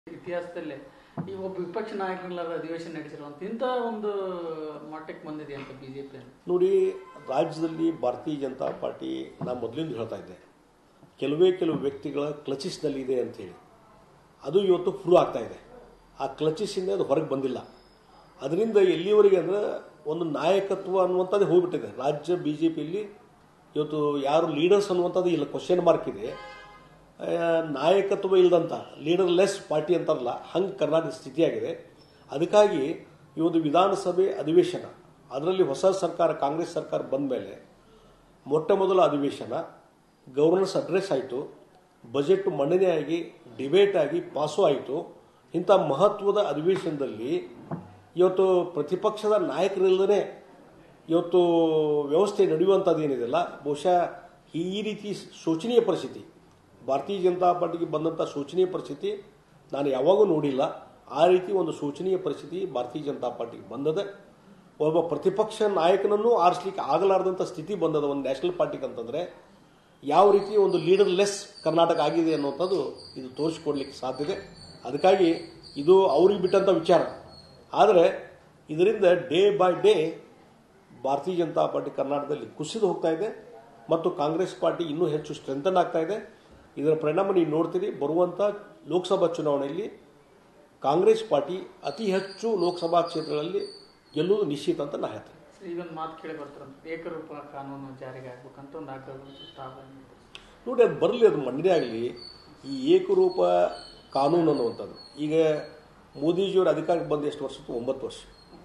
ಇತಿಹಾಸದಲ್ಲೇ ಈ ಒಬ್ಬ ವಿಪಕ್ಷ ನಾಯಕರಿಲ್ಲದ ಅಧಿವೇಶನ ನಡೆಸಿರುವಂತ ಇಂಥ ಒಂದು ಮಟ್ಟಕ್ಕೆ ಬಂದಿದೆ ಅಂತ ಬಿಜೆಪಿ ಅಂತ ನೋಡಿ ರಾಜ್ಯದಲ್ಲಿ ಭಾರತೀಯ ಜನತಾ ಪಾರ್ಟಿ ನಾ ಮೊದಲಿಂದ ಹೇಳ್ತಾ ಇದ್ದೆ ಕೆಲವೇ ಕೆಲವು ವ್ಯಕ್ತಿಗಳ ಕ್ಲಚಿಸ್ನಲ್ಲಿ ಇದೆ ಅಂತೇಳಿ ಅದು ಇವತ್ತು ಪ್ರೂವ್ ಆಗ್ತಾ ಇದೆ ಆ ಕ್ಲಚಿಸ್ಸಿಂದ ಅದು ಹೊರಗೆ ಬಂದಿಲ್ಲ ಅದರಿಂದ ಎಲ್ಲಿವರೆಗೆ ಅಂದ್ರೆ ಒಂದು ನಾಯಕತ್ವ ಅನ್ನುವಂಥದ್ದು ಹೋಗ್ಬಿಟ್ಟಿದೆ ರಾಜ್ಯ ಬಿ ಜೆ ಪಿಯಲ್ಲಿ ಇವತ್ತು ಯಾರು ಲೀಡರ್ಸ್ ಅನ್ನುವಂಥದ್ದು ಇಲ್ಲ ಕ್ವಶನ್ ಮಾರ್ಕ್ ಇದೆ ಆ, ನಾಯಕತ್ವ ಇಲ್ಲದಂಥ ಲೀಡರ್ ಲೆಸ್ ಪಾರ್ಟಿ ಅಂತಾರಲ್ಲ ಹಂಗೆ ಕರ್ನಾಟಕ ಸ್ಥಿತಿಯಾಗಿದೆ ಅದಕ್ಕಾಗಿ ಈ ಒಂದು ವಿಧಾನಸಭೆ ಅಧಿವೇಶನ ಅದರಲ್ಲಿ ಹೊಸ ಸರ್ಕಾರ ಕಾಂಗ್ರೆಸ್ ಸರ್ಕಾರ ಬಂದ ಮೇಲೆ ಮೊಟ್ಟ ಮೊದಲ ಅಧಿವೇಶನ ಗವರ್ನೆನ್ಸ್ ಅಡ್ರೆಸ್ ಆಯಿತು ಬಜೆಟ್ ಮಂಡನೆ ಆಗಿ ಡಿಬೇಟ್ ಆಗಿ ಪಾಸು ಆಯಿತು ಇಂಥ ಮಹತ್ವದ ಅಧಿವೇಶನದಲ್ಲಿ ಇವತ್ತು ಪ್ರತಿಪಕ್ಷದ ನಾಯಕರಿಲ್ಲದೇ ಇವತ್ತು ವ್ಯವಸ್ಥೆ ನಡೆಯುವಂಥದ್ದು ಏನಿದೆಯಲ್ಲ ಬಹುಶಃ ಈ ರೀತಿ ಶೋಚನೀಯ ಪರಿಸ್ಥಿತಿ ಭಾರತೀಯ ಜನತಾ ಪಾರ್ಟಿಗೆ ಬಂದಂಥ ಶೋಚನೀಯ ಪರಿಸ್ಥಿತಿ ನಾನು ಯಾವಾಗೂ ನೋಡಿಲ್ಲ ಆ ರೀತಿ ಒಂದು ಶೋಚನೀಯ ಪರಿಸ್ಥಿತಿ ಭಾರತೀಯ ಜನತಾ ಪಾರ್ಟಿಗೆ ಬಂದದೆ ಒಬ್ಬ ಪ್ರತಿಪಕ್ಷ ನಾಯಕನನ್ನು ಆರಿಸ್ಲಿಕ್ಕೆ ಆಗಲಾರದಂಥ ಸ್ಥಿತಿ ಬಂದದ ಒಂದು ನ್ಯಾಷನಲ್ ಪಾರ್ಟಿಗೆ ಅಂತಂದ್ರೆ ಯಾವ ರೀತಿ ಒಂದು ಲೀಡರ್ ಲೆಸ್ ಕರ್ನಾಟಕ ಆಗಿದೆ ಅನ್ನುವಂಥದ್ದು ಇದು ತೋರಿಸಿಕೊಡ್ಲಿಕ್ಕೆ ಸಾಧ್ಯತೆ ಅದಕ್ಕಾಗಿ ಇದು ಅವ್ರಿಗೆ ಬಿಟ್ಟಂಥ ವಿಚಾರ ಆದರೆ ಇದರಿಂದ ಡೇ ಬೈ ಡೇ ಭಾರತೀಯ ಜನತಾ ಪಾರ್ಟಿ ಕರ್ನಾಟಕದಲ್ಲಿ ಕುಸಿದು ಹೋಗ್ತಾ ಇದೆ ಮತ್ತು ಕಾಂಗ್ರೆಸ್ ಪಾರ್ಟಿ ಇನ್ನೂ ಹೆಚ್ಚು ಸ್ಟ್ರೆಂಥನ್ ಆಗ್ತಾ ಇದೆ ಇದರ ಪರಿಣಾಮ ನೀವು ನೋಡ್ತೀರಿ ಬರುವಂಥ ಲೋಕಸಭಾ ಚುನಾವಣೆಯಲ್ಲಿ ಕಾಂಗ್ರೆಸ್ ಪಾರ್ಟಿ ಅತಿ ಹೆಚ್ಚು ಲೋಕಸಭಾ ಕ್ಷೇತ್ರಗಳಲ್ಲಿ ಗೆಲ್ಲುವುದು ನಿಶ್ಚಿತ ಅಂತ ನಾ ಹೇಳ್ತೇನೆ ಈಗ ಒಂದು ಮಾತು ಕೇಳಿ ಬರ್ತಾರಂತ ಏಕರೂಪ ಕಾನೂನು ಜಾರಿಗೆ ಆಗ್ಬೇಕಂತ ಒಂದು ಆಗ್ರಹ ತಾವು ನೋಡಿ ಅದು ಬರಲಿ ಅದು ಮಂಡನೆ ಆಗಲಿ ಈ ಏಕರೂಪ ಕಾನೂನು ಅನ್ನುವಂಥದ್ದು ಈಗ ಮೋದಿಜಿಯವರ ಅಧಿಕಾರಕ್ಕೆ ಬಂದ ಎಷ್ಟು ವರ್ಷ ಇತ್ತು? ಒಂಬತ್ತು ವರ್ಷ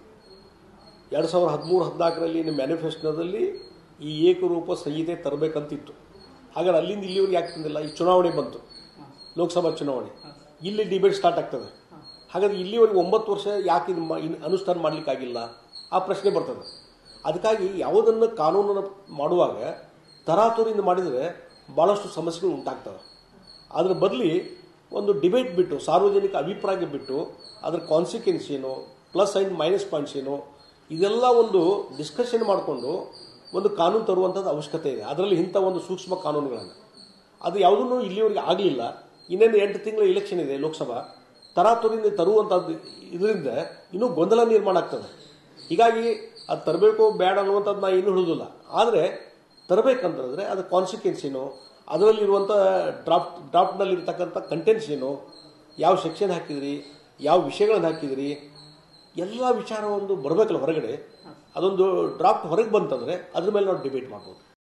ಎರಡು ಸಾವಿರದ ಹದಿಮೂರು ಹದಿನಾಲ್ಕರಲ್ಲಿ ನಿಮ್ಮ ಮ್ಯಾನಿಫೆಸ್ಟೋದಲ್ಲಿ ಈ ಏಕರೂಪ ಸಂಹಿತೆ ತರಬೇಕಂತಿತ್ತು ಹಾಗಾದ್ರೆ ಅಲ್ಲಿಂದ ಇಲ್ಲಿವರೆಗೆ ಯಾಕೆ ತಂದಿಲ್ಲ ಈ ಚುನಾವಣೆ ಬಂತು ಲೋಕಸಭಾ ಚುನಾವಣೆ ಇಲ್ಲಿ ಡಿಬೇಟ್ ಸ್ಟಾರ್ಟ್ ಆಗ್ತದೆ ಹಾಗಾದ್ರೆ ಇಲ್ಲಿವರೆಗೆ ಒಂಬತ್ತು ವರ್ಷ ಯಾಕೆ ಇದು ಮಾ- ಇನ್ನು ಅನುಷ್ಠಾನ ಮಾಡಲಿಕ್ಕಾಗಿಲ್ಲ ಆ ಪ್ರಶ್ನೆ ಬರ್ತದೆ ಅದಕ್ಕಾಗಿ ಯಾವುದನ್ನು ಕಾನೂನನ್ನು ಮಾಡುವಾಗ ತರಾತುರಿಯಿಂದ ಮಾಡಿದರೆ ಭಾಳಷ್ಟು ಸಮಸ್ಯೆಗಳು ಉಂಟಾಗ್ತವೆ ಅದ್ರ ಬದಲಿ ಒಂದು ಡಿಬೇಟ್ ಬಿಟ್ಟು ಸಾರ್ವಜನಿಕ ಅಭಿಪ್ರಾಯ ಬಿಟ್ಟು ಅದರ ಕಾನ್ಸಿಕ್ವೆನ್ಸ್ ಏನು ಪ್ಲಸ್ ಆ್ಯಂಡ್ ಮೈನಸ್ ಪಾಯಿಂಟ್ಸ್ ಏನು ಇದೆಲ್ಲ ಒಂದು ಡಿಸ್ಕಷನ್ ಮಾಡಿಕೊಂಡು ಒಂದು ಕಾನೂನು ತರುವಂಥದ್ದು ಅವಶ್ಯಕತೆ ಇದೆ ಅದರಲ್ಲಿ ಇಂಥ ಒಂದು ಸೂಕ್ಷ್ಮ ಕಾನೂನುಗಳನ್ನು ಅದು ಯಾವುದೂ ಇಲ್ಲಿವರೆಗೆ ಆಗಲಿಲ್ಲ ಇನ್ನೇನು ಎಂಟು ತಿಂಗಳ ಇಲೆಕ್ಷನ್ ಇದೆ ಲೋಕಸಭಾ ತರಾತುರಿಯಿಂದ ತರುವಂಥದ್ದು ಇದರಿಂದ ಇನ್ನೂ ಗೊಂದಲ ನಿರ್ಮಾಣ ಆಗ್ತದೆ ಹೀಗಾಗಿ ಅದು ತರಬೇಕು ಬೇಡ ಅನ್ನುವಂಥದ್ದು ನಾ ಇನ್ನೂ ಹಿಡಿದಿಲ್ಲ ಆದರೆ ತರಬೇಕಂತಂದ್ರೆ ಅದು ಕಾನ್ಸಿಕ್ವೆನ್ಸ್ ಏನು ಅದರಲ್ಲಿರುವಂಥ ಡ್ರಾಫ್ಟ್ ಡ್ರಾಫ್ಟ್ನಲ್ಲಿರ್ತಕ್ಕಂಥ ಕಂಟೆಂಟ್ಸ್ ಏನು ಯಾವ ಸೆಕ್ಷನ್ ಹಾಕಿದ್ರಿ ಯಾವ ವಿಷಯಗಳನ್ನು ಹಾಕಿದ್ರಿ ಎಲ್ಲ ವಿಚಾರ ಒಂದು ಬರಬೇಕಲ್ಲ ಹೊರಗಡೆ ಅದೊಂದು ಡ್ರಾಫ್ಟ್ ಹೊರಗೆ ಬಂತಂದ್ರೆ ಅದ್ರ ಮೇಲೆ ನಾವು ಡಿಬೇಟ್ ಮಾಡ್ಬೋದು